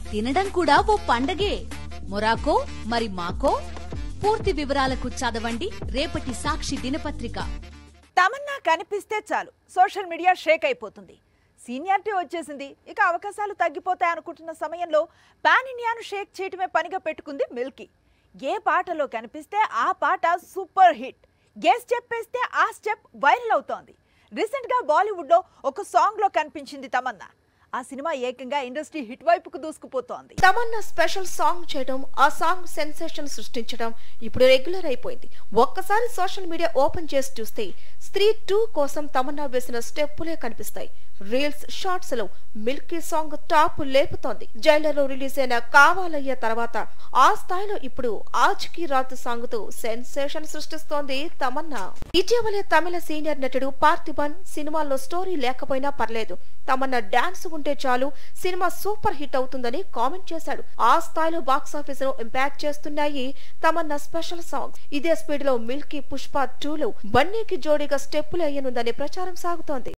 తినడం కూడా ఓ పండగే మొరాకో మరి మాకో పూర్తి వివరాలకు చదవండి రేపటి సాక్షి దినపత్రిక తమన్నా కనిపిస్తే చాలు సోషల్ మీడియా షేక్ అయిపోతుంది సీనియారిటీ వచ్చేసింది ఇక అవకాశాలు తగ్గిపోతాయి అనుకుంటున్న సమయంలో పాన్ ఇండియాను షేక్ చేయటమే పనిగా పెట్టుకుంది మిల్కీ ఏ పాటలో కనిపిస్తే ఆ పాట సూపర్ హిట్ ఏ స్టెప్ వేస్తే ఆ స్టెప్ వైరల్ అవుతోంది రీసెంట్గా బాలీవుడ్లో ఒక సాంగ్లో కనిపించింది తమన్నా ఆ సినిమా ఏకంగా ఇండస్ట్రీ హిట్ వైపుకు దూసుకుపోతోంది తమన్నా స్పెషల్ సాంగ్ చేయడం ఆ సాంగ్ సెన్సేషన్ సృష్టించడం ఇప్పుడు రెగ్యులర్ అయిపోయింది ఒక్కసారి సోషల్ మీడియా ఓపెన్ చేసి చూస్తే స్త్రీ టూ కోసం తమన్నా వేసిన స్టెప్పులే కనిపిస్తాయి రీల్స్ షార్ట్స్ లో మిల్కీ సాంగ్ టాప్ లేపుతోంది జైలర్ లో రిలీజ్ అయిన కావాలయ్య తర్వాత ఆ స్థాయిలో ఇప్పుడు ఆజ్కి రాత్ సాంగ్ తో సెన్సేషన్ సృష్టిస్తోంది తమన్నా ఇటీవలే తమిళ సీనియర్ నటుడు పార్థిబన్ సినిమాల్లో స్టోరీ లేకపోయినా పర్లేదు తమన్నా డాన్స్ ఉంటే చాలు సినిమా సూపర్ హిట్ అవుతుందని కామెంట్ చేశాడు ఆ స్థాయిలో బాక్స్ ఆఫీస్ ను ఇంపాక్ట్ చేస్తున్నాయి తమన్నా స్పెషల్ సాంగ్స్ ఇదే స్పీడ్ లో మిల్కీ పుష్ప టూ లో బన్నీకి జోడీగా స్టెప్పులు అయ్యనుందనే ప్రచారం సాగుతోంది